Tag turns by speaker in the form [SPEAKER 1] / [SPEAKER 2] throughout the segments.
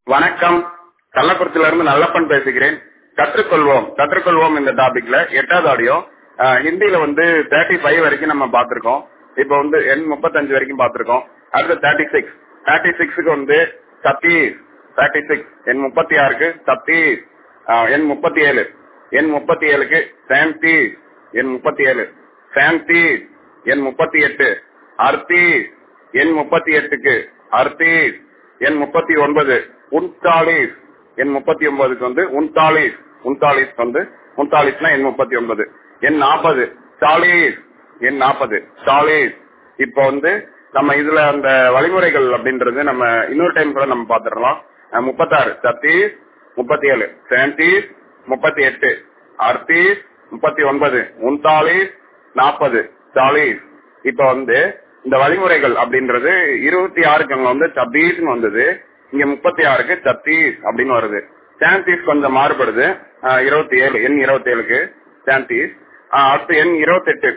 [SPEAKER 1] வணக்கம் கள்ளக்குறிச்சியில இருந்து நல்லப்பன் பேசுகிறேன் கற்றுக்கொள்வோம் கற்றுக்கொள்வோம் இந்த டாபிக்ல எட்டாவது ஆடியோ ஹிந்தியில வந்து தேர்ட்டி ஃபைவ் வரைக்கும் நம்ம பார்த்திருக்கோம் இப்போ வந்து எண் முப்பத்தஞ்சு வரைக்கும் பார்த்திருக்கோம் அடுத்து தேர்ட்டி சிக்ஸ் தேர்ட்டி சிக்ஸுக்கு வந்து சத்தீஸ் தேர்ட்டி சிக்ஸ் எண் முப்பத்தி ஆறுக்கு சத்தீஸ் எண் முப்பத்தி ஏழு எண் முப்பத்தி ஏழுக்கு சாந்தீஸ் எண் முப்பத்தி ஏழு சாந்தீஸ் எண் முப்பத்தி எட்டு அர்த்தீஸ் எண் முப்பத்தி எட்டுக்கு அர்த்தீஸ் எண் முப்பத்தி ஒன்பது உன்தாலிஸ் எண் முப்பத்தி ஒன்பதுக்கு வந்து உன்தாலிஸ் உன்தாலிஸ் வந்து உன்தாலிஸ்னா எண் முப்பத்தி ஒன்பது எண் நாற்பது சாலிஸ் எண் நாற்பது சாலிஸ் இப்போ வந்து நம்ம இதுல அந்த வழிமுறைகள் அப்படின்றது நம்ம இன்னொரு டைம் கூட நம்ம பாத்துடலாம் முப்பத்தாறு சத்தீஸ் முப்பத்தி ஏழு சாந்தீஸ் முப்பத்தி எட்டு அர்த்தீஸ் முப்பத்தி ஒன்பது உன்தாலிஸ் நாற்பது சாலிஸ் இப்ப வந்து இந்த வழிமுறைகள் அப்படின்றது இருபத்தி ஆறுக்கு அங்க வந்து சத்தீஸ்னு வந்தது இங்க முப்பத்தி ஆறுக்கு சத்தீஸ் அப்படின்னு வருது சாந்தீஸ் கொஞ்சம் மாறுபடுது இருபத்தி ஏழு எண் இருபத்தி ஏழுக்கு சாந்தீஸ் அடுத்து எண் இருபத்தி எட்டு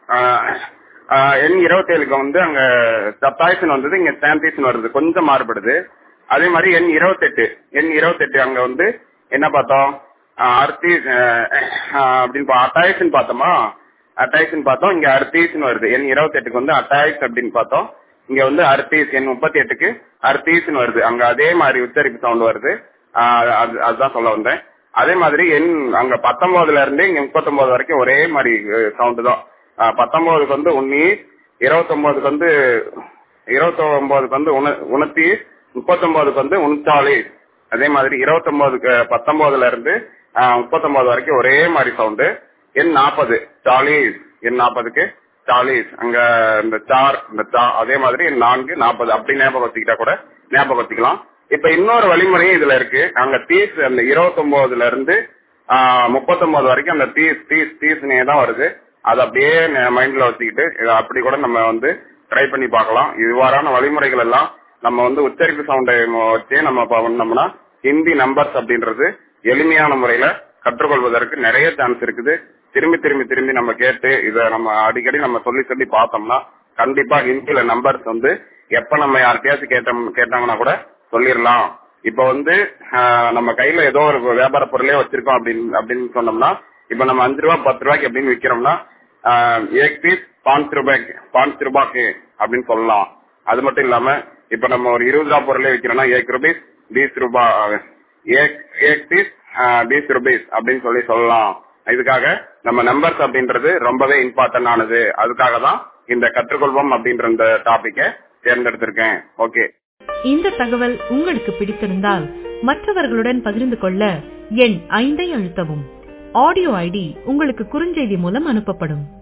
[SPEAKER 1] எண் இருபத்தி ஏழுக்கு வந்து அங்க சத்தாயிஸ்னு வந்தது இங்க சாந்தீஸ்னு வருது கொஞ்சம் மாறுபடுது அதே மாதிரி எண் இருபத்தெட்டு எண் இருபத்தெட்டு அங்க வந்து என்ன பார்த்தோம் அர்த்தீஸ் அப்படின்னு அட்டாயிஸ்ன்னு பார்த்தோமா அட்டாய்ஸ்னு பார்த்தோம் இங்க அர்த்தீஸ்னு வருது எண் இருபத்தி எட்டுக்கு வந்து அட்டாய்ஸ் அப்படின்னு பார்த்தோம் இங்க வந்து அர்த்தீஸ் எண் முப்பத்தி எட்டுக்கு அர்த்தீஸ்னு வருது அங்க அதே மாதிரி உச்சரிப்பு சவுண்ட் வருது அதுதான் சொல்ல வந்தேன் அதே மாதிரி எண் அங்க பத்தொன்பதுல இருந்து இங்க முப்பத்தொன்பது வரைக்கும் ஒரே மாதிரி சவுண்ட் தான் பத்தொன்பதுக்கு வந்து உன்னி இருபத்தி ஒன்பதுக்கு வந்து இருபத்தி ஒன்பதுக்கு வந்து உணர்த்தி முப்பத்தொன்பதுக்கு வந்து உன்சாலி அதே மாதிரி இருபத்தி ஒன்பதுக்கு பத்தொன்பதுல இருந்து முப்பத்தொன்பது வரைக்கும் ஒரே மாதிரி சவுண்டு எண் நாற்பது சாலிஸ் எண் நாற்பதுக்கு சாலிஸ் அங்க இந்த சார் இந்த சா அதே மாதிரி நான்கு நாற்பது அப்படி ஞாபகம் வச்சுக்கிட்டா கூட ஞாபகம் வச்சுக்கலாம் இப்ப இன்னொரு வழிமுறையும் இதுல இருக்கு அங்க தீஸ் அந்த இருபத்தி ஒன்பதுல இருந்து முப்பத்தொன்பது வரைக்கும் அந்த தீஸ் தீஸ் தீஸ்னே தான் வருது அது அப்படியே மைண்ட்ல வச்சுக்கிட்டு அப்படி கூட நம்ம வந்து ட்ரை பண்ணி பார்க்கலாம் இவ்வாறான வழிமுறைகள் எல்லாம் நம்ம வந்து உச்சரிப்பு சவுண்டை வச்சே நம்ம பண்ணோம்னா ஹிந்தி நம்பர்ஸ் அப்படின்றது எளிமையான முறையில கற்றுக்கொள்வதற்கு நிறைய சான்ஸ் இருக்குது திரும்பி திரும்பி திரும்பி நம்ம கேட்டு இத நம்ம அடிக்கடி நம்ம சொல்லி சொல்லி பார்த்தோம்னா கண்டிப்பா ஹிந்தியில நம்பர்ஸ் வந்து எப்ப நம்ம யார்கிட்டயாச்சும் கேட்டோம் கேட்டாங்கன்னா கூட சொல்லிடலாம் இப்ப வந்து நம்ம கையில ஏதோ ஒரு வியாபார பொருளே வச்சிருக்கோம் அப்படின்னு அப்படின்னு சொன்னோம்னா இப்ப நம்ம அஞ்சு ரூபா பத்து ரூபாய்க்கு அப்படின்னு விற்கிறோம்னா ஏக் பீஸ் பாஞ்சு ரூபாய்க்கு பாஞ்சு ரூபாய்க்கு அப்படின்னு சொல்லலாம் அது மட்டும் இல்லாம இப்ப நம்ம ஒரு இருபது ரூபா பொருளே விற்கிறோம்னா ஏக் ருபீஸ் பீஸ் ரூபா ஏக் ஏக் பீஸ் பீஸ் ருபீஸ் அப்படின்னு சொல்லி சொல்லலாம் இதுக்காக நம்ம நம்பர்ஸ் அப்படின்றது ரொம்பவே இம்பார்ட்டன்ட் ஆனது அதுக்காக தான் இந்த கற்றுக்கொள்வோம் அப்படின்ற இந்த டாபிக்கை தேர்ந்தெடுத்திருக்கேன் ஓகே
[SPEAKER 2] இந்த தகவல் உங்களுக்கு பிடித்திருந்தால் மற்றவர்களுடன் பகிர்ந்து கொள்ள எண் ஐந்தை அழுத்தவும் ஆடியோ ஐடி உங்களுக்கு குறுஞ்செய்தி மூலம் அனுப்பப்படும்